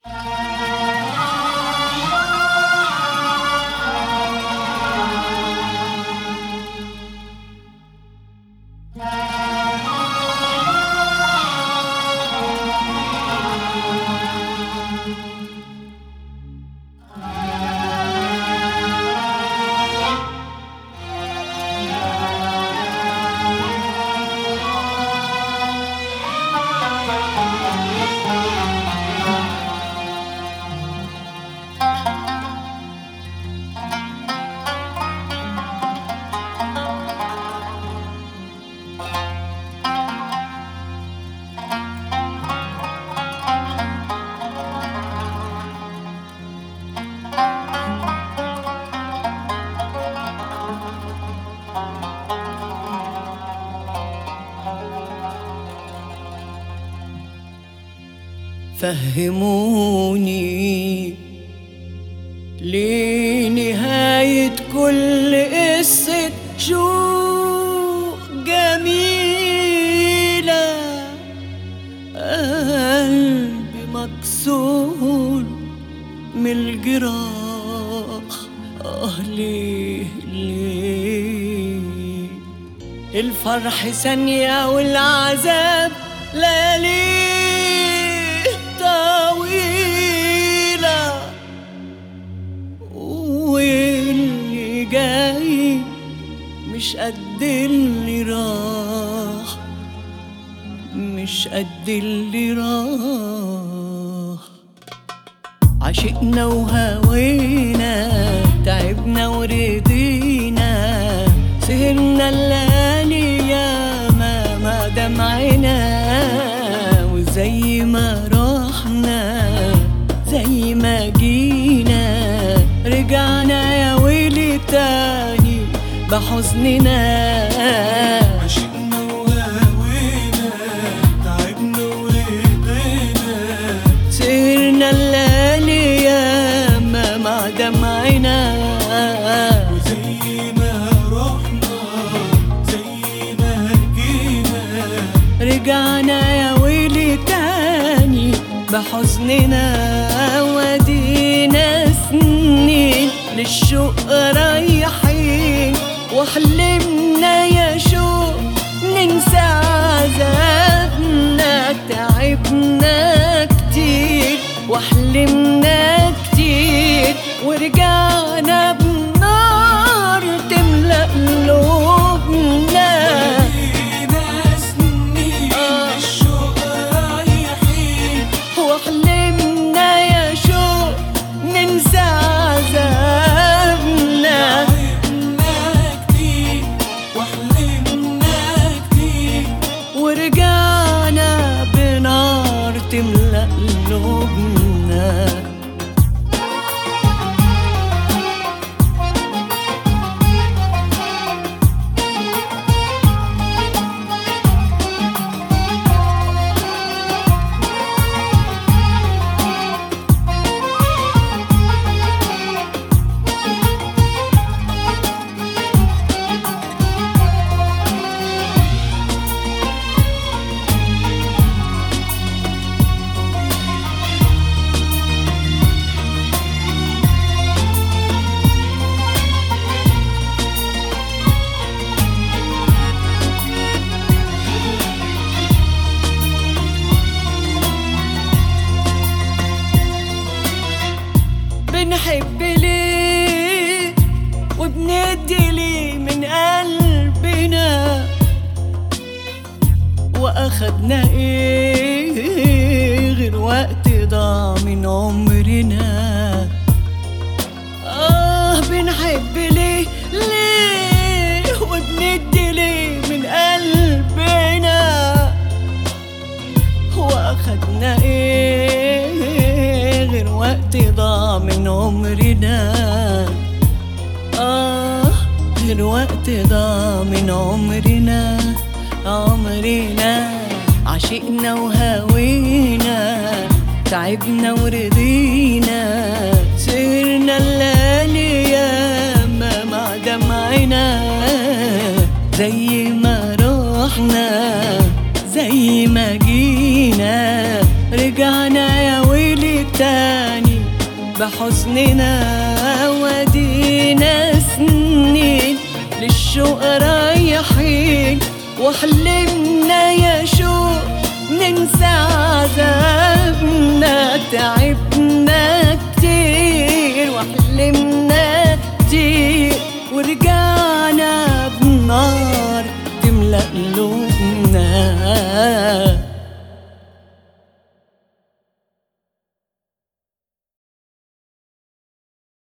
فهموني لنهاية كل قصة شوق جميلة قلبي مكسور من الجراح آه ليه ليه الفرح ثانية والعذاب لياليه طويلة واللي جاي مش قد اللي راح مش قد اللي راح عشقنا وهوينا تعبنا ورضينا سهرنا الليالي ياما ما دمعنا وزي ما رحنا زي ما جينا رجعنا يا ويلي تاني بحزننا عشقنا وهوينا تعبنا ورضينا سهرنا الليالي ياما مع دمعنا وزي ما رحنا زي ما جينا رجعنا يا ويلي تاني بحزننا ودينا سنين للشوق رايحين وحلمنا يا شوق ننسى عذابنا تعبنا كتير وحلمنا كتير ورجعنا بنار تملأ قلوبنا لينا سنين آه. الشوق رايحين وحلمنا يا شوق ننسى عذابنا تعبنا كتير وحلمنا كتير ورجعنا بنار تملأ قلوبنا بنحب ليه وبندي ليه من قلبنا واخدنا ايه غير وقت ضاع من عمرنا اه بنحب ليه ليه وبندي ليه من قلبنا واخدنا ايه غير وقت ضاع من عمرنا اه غير وقت ضاع من عمرنا عمرنا عشقنا وهوينا تعبنا ورضينا سهرنا الليالي ياما مع دمعنا زي ما رحنا زي ما جينا رجعنا يا ويلي تاني بحزننا ودينا سنين للشوق رايحين وحلمنا يا شوق ننسى عذابنا تعبنا